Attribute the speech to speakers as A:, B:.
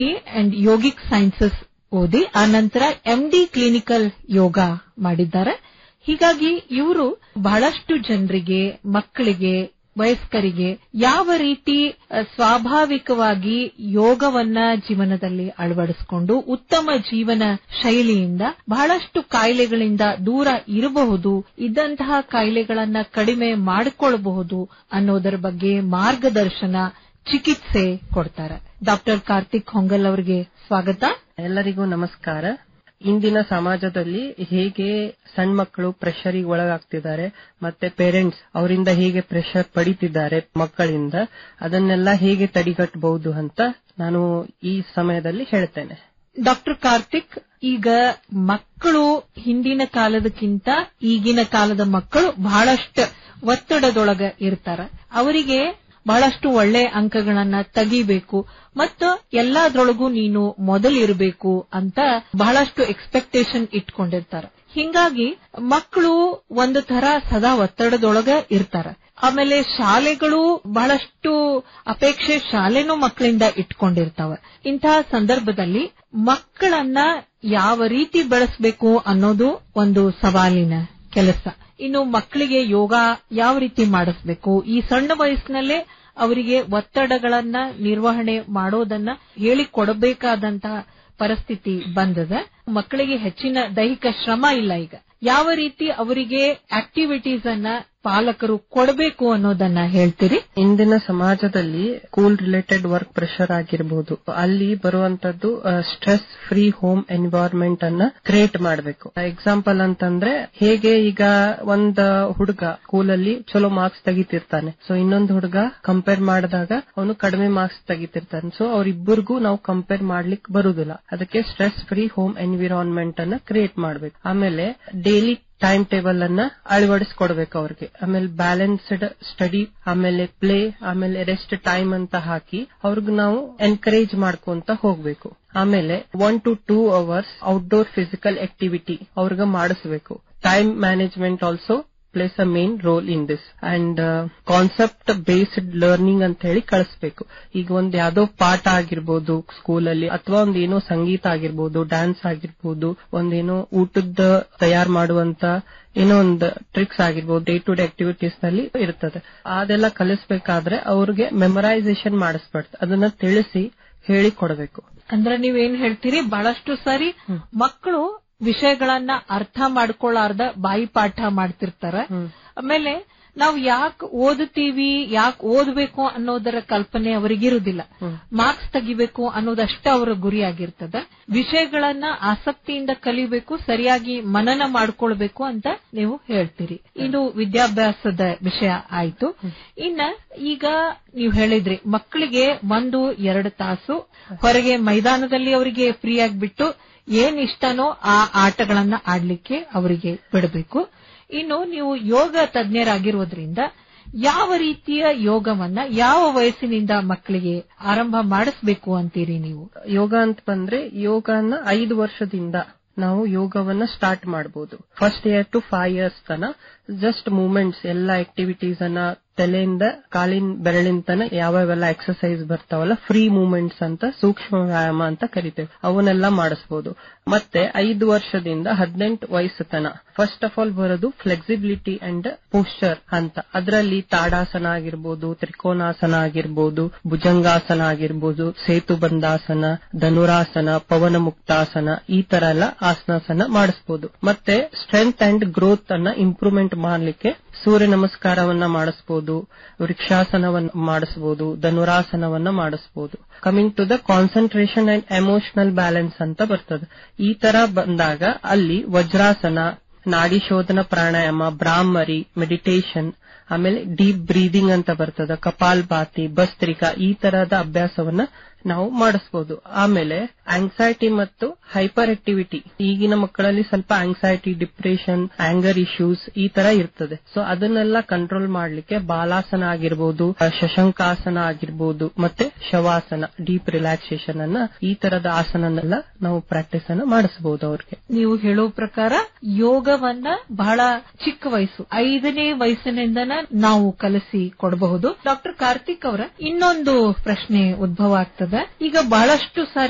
A: and ಯೋಗಿಕ್ sciences ಓದಿ ಆ ನಂತರ ಎಂಡಿ ಕ್ಲಿನಿಕಲ್ ಯೋಗ ಮಾಡಿದ್ದಾರೆ ಹೀಗಾಗಿ ಇವರು ಬಹಳಷ್ಟು ಜನರಿಗೆ ಮಕ್ಕಳಿಗೆ ವಯಸ್ಕರಿಗೆ ಯಾವ ರೀತಿ ಅ, ಸ್ವಾಭಾವಿಕವಾಗಿ ಯೋಗವನ್ನ ಜೀವನದಲ್ಲಿ ಅಳವಡಿಸಿಕೊಂಡು ಉತ್ತಮ ಜೀವನ ಶೈಲಿಯಿಂದ ಬಹಳಷ್ಟು ಕಾಯಿಲೆಗಳಿಂದ ದೂರ ಇರಬಹುದು ಇದ್ದಂತಹ ಕಾಯಿಲೆಗಳನ್ನ ಕಡಿಮೆ ಮಾಡಿಕೊಳ್ಳಬಹುದು ಅನ್ನೋದರ ಬಗ್ಗೆ ಮಾರ್ಗದರ್ಶನ ಚಿಕಿತ್ಸೆ ಕೊಡ್ತಾರೆ ಡಾಕ್ಟರ್ ಕಾರ್ತಿಕ್ ಹೊಂಗಲ್ ಅವರಿಗೆ ಸ್ವಾಗತ
B: ಎಲ್ಲರಿಗೂ ನಮಸ್ಕಾರ ಇಂದಿನ ಸಮಾಜದಲ್ಲಿ ಹೇಗೆ ಸಣ್ಣ ಮಕ್ಕಳು ಪ್ರೆಷರಿಗೆ ಒಳಗಾಗ್ತಿದ್ದಾರೆ ಮತ್ತೆ ಪೇರೆಂಟ್ಸ್ ಅವರಿಂದ ಹೇಗೆ ಪ್ರೆಷರ್ ಪಡಿತಿದ್ದಾರೆ ಮಕ್ಕಳಿಂದ ಅದನ್ನೆಲ್ಲ ಹೇಗೆ ತಡೆಗಟ್ಟಬಹುದು ಅಂತ ನಾನು ಈ ಸಮಯದಲ್ಲಿ ಹೇಳ್ತೇನೆ
A: ಡಾಕ್ಟರ್ ಕಾರ್ತಿಕ್ ಈಗ ಮಕ್ಕಳು ಹಿಂದಿನ ಕಾಲದಕ್ಕಿಂತ ಈಗಿನ ಕಾಲದ ಮಕ್ಕಳು ಬಹಳಷ್ಟು ಒತ್ತಡದೊಳಗ ಇರ್ತಾರ ಅವರಿಗೆ ಬಹಳಷ್ಟು ಒಳ್ಳೆ ಅಂಕಗಳನ್ನ ತೆಗಿಬೇಕು ಮತ್ತು ಎಲ್ಲಾದ್ರೊಳಗೂ ನೀನು ಮೊದಲಿರಬೇಕು ಅಂತ ಬಹಳಷ್ಟು ಎಕ್ಸ್ಪೆಕ್ಟೇಷನ್ ಇಟ್ಕೊಂಡಿರ್ತಾರ ಹಿಂಗಾಗಿ ಮಕ್ಕಳು ಒಂದು ತರ ಸದಾ ಒತ್ತಡದೊಳಗ ಇರ್ತಾರ ಆಮೇಲೆ ಶಾಲೆಗಳು ಬಹಳಷ್ಟು ಅಪೇಕ್ಷೆ ಶಾಲೆನೂ ಮಕ್ಕಳಿಂದ ಇಟ್ಕೊಂಡಿರ್ತಾವ ಇಂತಹ ಸಂದರ್ಭದಲ್ಲಿ ಮಕ್ಕಳನ್ನ ಯಾವ ರೀತಿ ಬೆಳೆಸಬೇಕು ಅನ್ನೋದು ಒಂದು ಸವಾಲಿನ ಕೆಲಸ ಇನ್ನು ಮಕ್ಕಳಿಗೆ ಯೋಗ ಯಾವ ರೀತಿ ಮಾಡಿಸ್ಬೇಕು ಈ ಸಣ್ಣ ವಯಸ್ಸಿನಲ್ಲೇ ಅವರಿಗೆ ಒತ್ತಡಗಳನ್ನ ನಿರ್ವಹಣೆ ಮಾಡೋದನ್ನ ಹೇಳಿಕೊಡಬೇಕಾದಂತಹ ಪರಿಸ್ಥಿತಿ ಬಂದದ ಮಕ್ಕಳಿಗೆ ಹೆಚ್ಚಿನ ದೈಹಿಕ ಶ್ರಮ ಇಲ್ಲ ಈಗ ಯಾವ ರೀತಿ ಅವರಿಗೆ ಆಕ್ಟಿವಿಟೀಸ್ ಅನ್ನ ಪಾಲಕರು ಕೊಡಬೇಕು ಅನ್ನೋದನ್ನ ಹೇಳ್ತೀರಿ
B: ಇಂದಿನ ಸಮಾಜದಲ್ಲಿ ಸ್ಕೂಲ್ ರಿಲೇಟೆಡ್ ವರ್ಕ್ ಪ್ರೆಷರ್ ಆಗಿರಬಹುದು ಅಲ್ಲಿ ಬರುವಂತದ್ದು ಸ್ಟ್ರೆಸ್ ಫ್ರೀ ಹೋಮ್ ಎನ್ವೈರ್ಮೆಂಟ್ ಅನ್ನ ಕ್ರಿಯೇಟ್ ಮಾಡಬೇಕು ಎಕ್ಸಾಂಪಲ್ ಅಂತಂದ್ರೆ ಹೇಗೆ ಈಗ ಒಂದ್ ಹುಡುಗ ಸ್ಕೂಲಲ್ಲಿ ಚಲೋ ಮಾರ್ಕ್ಸ್ ತೆಗಿತಿರ್ತಾನೆ ಸೊ ಇನ್ನೊಂದು ಹುಡುಗ ಕಂಪೇರ್ ಮಾಡಿದಾಗ ಅವನು ಕಡಿಮೆ ಮಾರ್ಕ್ಸ್ ತೆಗಿತಿರ್ತಾನೆ ಸೊ ಅವ್ರಿಬ್ಬರಿಗೂ ನಾವು ಕಂಪೇರ್ ಮಾಡ್ಲಿಕ್ಕೆ ಬರುದಿಲ್ಲ ಅದಕ್ಕೆ ಸ್ಟ್ರೆಸ್ ಫ್ರೀ ಹೋಮ್ ಎನ್ವಿರಾನ್ಮೆಂಟ್ ಅನ್ನ ಕ್ರಿಯೇಟ್ ಮಾಡಬೇಕು ಆಮೇಲೆ ಡೈಲಿ ಟೈಮ್ ಟೇಬಲ್ ಅನ್ನ ಅಳವಡಿಸ್ಕೊಡ್ಬೇಕು ಅವ್ರಿಗೆ ಆಮೇಲೆ ಬ್ಯಾಲೆನ್ಸ್ಡ್ ಸ್ಟಡಿ ಆಮೇಲೆ ಪ್ಲೇ ಆಮೇಲೆ ರೆಸ್ಟ್ ಟೈಮ್ ಅಂತ ಹಾಕಿ ಅವ್ರಿಗೆ ನಾವು ಎನ್ಕರೇಜ್ ಮಾಡ್ಕೊಂತ ಹೋಗ್ಬೇಕು ಆಮೇಲೆ one to two hours outdoor physical activity ಅವ್ರಿಗೆ ಮಾಡಿಸ್ಬೇಕು time management also plays a main role in this and concept based learning ಅಂತ ಹೇಳಿ ಕಳಿಸ್ಬೇಕು ಈಗ ಒಂದ್ ಯಾವ್ದೋ ಪಾಠ ಆಗಿರ್ಬೋದು ಸ್ಕೂಲಲ್ಲಿ ಅಥವಾ ಒಂದ್ ಏನೋ ಸಂಗೀತ ಆಗಿರ್ಬೋದು ಡ್ಯಾನ್ಸ್ ಆಗಿರ್ಬೋದು ಒಂದೇನೋ ಊಟದ ತಯಾರು ಮಾಡುವಂತ ಏನೋ ಒಂದು ಟ್ರಿಕ್ಸ್ ಆಗಿರ್ಬೋದು ಡೇ ಟು ಡೇ ಆಕ್ಟಿವಿಟೀಸ್ ನಲ್ಲಿ ಇರ್ತದೆ ಅದೆಲ್ಲ ಕಲಿಸ್ಬೇಕಾದ್ರೆ ಅವ್ರಿಗೆ ಮೆಮರೈಸೇಷನ್ ಮಾಡಿಸ್ಬಾರ್ದು ಅದನ್ನ ತಿಳಿಸಿ ಹೇಳಿ ಕೊಡಬೇಕು
A: ಅಂದ್ರೆ ನೀವೇನ್ ಹೇಳ್ತೀರಿ ಬಹಳಷ್ಟು ಸಾರಿ ಮಕ್ಕಳು ವಿಷಯಗಳನ್ನ ಅರ್ಥ ಮಾಡ್ಕೊಳ್ಳಾರ್ದ ಬಾಯಿ ಪಾಠ ಮಾಡ್ತಿರ್ತಾರ ಆಮೇಲೆ ನಾವು ಯಾಕೆ ಓದುತ್ತೀವಿ ಯಾಕೆ ಓದಬೇಕು ಅನ್ನೋದರ ಕಲ್ಪನೆ ಅವರಿಗಿರುವುದಿಲ್ಲ ಮಾರ್ಕ್ಸ್ ತೆಗಿಬೇಕು ಅನ್ನೋದಷ್ಟೇ ಅವರ ಗುರಿಯಾಗಿರ್ತದ ವಿಷಯಗಳನ್ನ ಆಸಕ್ತಿಯಿಂದ ಕಲಿಬೇಕು ಸರಿಯಾಗಿ ಮನನ ಮಾಡ್ಕೊಳ್ಬೇಕು ಅಂತ ನೀವು ಹೇಳ್ತೀರಿ ಇದು ವಿದ್ಯಾಭ್ಯಾಸದ ವಿಷಯ ಆಯ್ತು ಇನ್ನ ಈಗ ನೀವು ಹೇಳಿದ್ರಿ ಮಕ್ಕಳಿಗೆ ಒಂದು ಎರಡು ತಾಸು ಹೊರಗೆ ಮೈದಾನದಲ್ಲಿ ಅವರಿಗೆ ಫ್ರೀ ಆಗಿಬಿಟ್ಟು ಏನ್ ಇಷ್ಟನೋ ಆ ಆಟಗಳನ್ನ ಆಡ್ಲಿಕ್ಕೆ ಅವರಿಗೆ ಬಿಡಬೇಕು ಇನ್ನು ನೀವು ಯೋಗ ತಜ್ಞರಾಗಿರೋದ್ರಿಂದ ಯಾವ ರೀತಿಯ ಯೋಗವನ್ನ ಯಾವ ವಯಸ್ಸಿನಿಂದ ಮಕ್ಕಳಿಗೆ ಆರಂಭ ಮಾಡಿಸ್ಬೇಕು ಅಂತೀರಿ ನೀವು
B: ಯೋಗ ಅಂತ ಬಂದ್ರೆ ಯೋಗನ ಐದು ವರ್ಷದಿಂದ ನಾವು ಯೋಗವನ್ನ ಸ್ಟಾರ್ಟ್ ಮಾಡಬಹುದು first year to five years ತನ ಜಸ್ಟ್ ಮೂವ್ಮೆಂಟ್ಸ್ ಎಲ್ಲ ಆಕ್ಟಿವಿಟೀಸ್ ಅನ್ನ ತಲೆಯಿಂದ ಕಾಲಿನ ಬೆರಳಿನ ತನ ಯಾವ್ಯಾವೆಲ್ಲ ಎಕ್ಸರ್ಸೈಸ್ ಬರ್ತಾವಲ್ಲ ಫ್ರೀ ಮೂವ್ಮೆಂಟ್ಸ್ ಅಂತ ಸೂಕ್ಷ್ಮ ವ್ಯಾಯಾಮ ಅಂತ ಕರಿತೇವೆ ಅವನ್ನೆಲ್ಲ ಮಾಡಿಸಬಹುದು ಮತ್ತೆ ಐದು ವರ್ಷದಿಂದ ಹದಿನೆಂಟು ವಯಸ್ಸು ತನ ಫಸ್ಟ್ ಆಫ್ ಆಲ್ ಬರೋದು ಫ್ಲೆಕ್ಸಿಬಿಲಿಟಿ ಅಂಡ್ ಪೋಸ್ಚರ್ ಅಂತ ಅದರಲ್ಲಿ ತಾಡಾಸನ ಆಗಿರ್ಬೋದು ತ್ರಿಕೋನಾಸನ ಆಗಿರ್ಬೋದು ಭುಜಂಗಾಸನ ಆಗಿರ್ಬೋದು ಸೇತು ಬಂದಾಸನ ಧನುರಾಸನ ಪವನ ಮುಕ್ತಾಸನ ಈ ತರ ಎಲ್ಲ ಆಸನಾಸನ ಮಾಡಿಸಬಹುದು ಮತ್ತೆ ಸ್ಟ್ರೆಂತ್ ಅಂಡ್ ಗ್ರೋತ್ ಅನ್ನ ಇಂಪ್ರೂವ್ಮೆಂಟ್ ಮಾಡ್ಲಿಕ್ಕೆ ಸೂರ್ಯ ನಮಸ್ಕಾರವನ್ನ ಮಾಡಿಸಬಹುದು ವೃಕ್ಷಾಸನವನ್ನ ಮಾಡಿಸಬಹುದು ಧನುರಾಸನವನ್ನ ಮಾಡಿಸಬಹುದು coming to the concentration and emotional balance ಅಂತ ಬರ್ತದೆ ಈ ತರ ಬಂದಾಗ ಅಲ್ಲಿ ವಜ್ರಾಸನ ನಾಡಿ ಶೋಧನ ಪ್ರಾಣಾಯಾಮ ಬ್ರಾಹ್ಮರಿ ಮೆಡಿಟೇಷನ್ ಆಮೇಲೆ ಡೀಪ್ ಬ್ರೀದಿಂಗ್ ಅಂತ ಬರ್ತದ ಕಪಾಲ್ ಬಾತಿ ಭಸ್ತ್ರಿಕಾ ಈ ತರಹದ ಅಭ್ಯಾಸವನ್ನ ನಾವು ಮಾಡಿಸಬಹುದು ಆಮೇಲೆ ಆಂಗ್ಸೈಟಿ ಮತ್ತು ಹೈಪರ್ ಆಕ್ಟಿವಿಟಿ ಈಗಿನ ಮಕ್ಕಳಲ್ಲಿ ಸ್ವಲ್ಪ ಆಂಗ್ಸೈಟಿ ಡಿಪ್ರೆಷನ್ ಆಂಗರ್ ಇಶ್ಯೂಸ್ ಈ ತರ ಇರ್ತದೆ ಸೊ ಅದನ್ನೆಲ್ಲ ಕಂಟ್ರೋಲ್ ಮಾಡ್ಲಿಕ್ಕೆ ಬಾಲಾಸನ ಆಗಿರ್ಬೋದು ಶಶಂಕಾಸನ ಆಗಿರ್ಬೋದು ಮತ್ತೆ ಶವಾಸನ ಡೀಪ್ ರಿಲ್ಯಾಕ್ಸೇಷನ್ ಅನ್ನ ಈ ತರದ ಆಸನನೆಲ್ಲ ನಾವು ಪ್ರಾಕ್ಟೀಸ್ ಅನ್ನ ಮಾಡಿಸಬಹುದು ಅವ್ರಿಗೆ
A: ನೀವು ಹೇಳೋ ಪ್ರಕಾರ ಯೋಗವನ್ನ ಬಹಳ ಚಿಕ್ಕ ವಯಸ್ಸು ಐದನೇ ವಯಸ್ಸಿನಿಂದನ ನಾವು ಕಲಿಸಿ ಕೊಡಬಹುದು ಡಾಕ್ಟರ್ ಕಾರ್ತಿಕ್ ಅವರ ಇನ್ನೊಂದು ಪ್ರಶ್ನೆ ಉದ್ಭವ ಆಗ್ತದೆ ಈಗ ಬಹಳಷ್ಟು ಸಾರಿ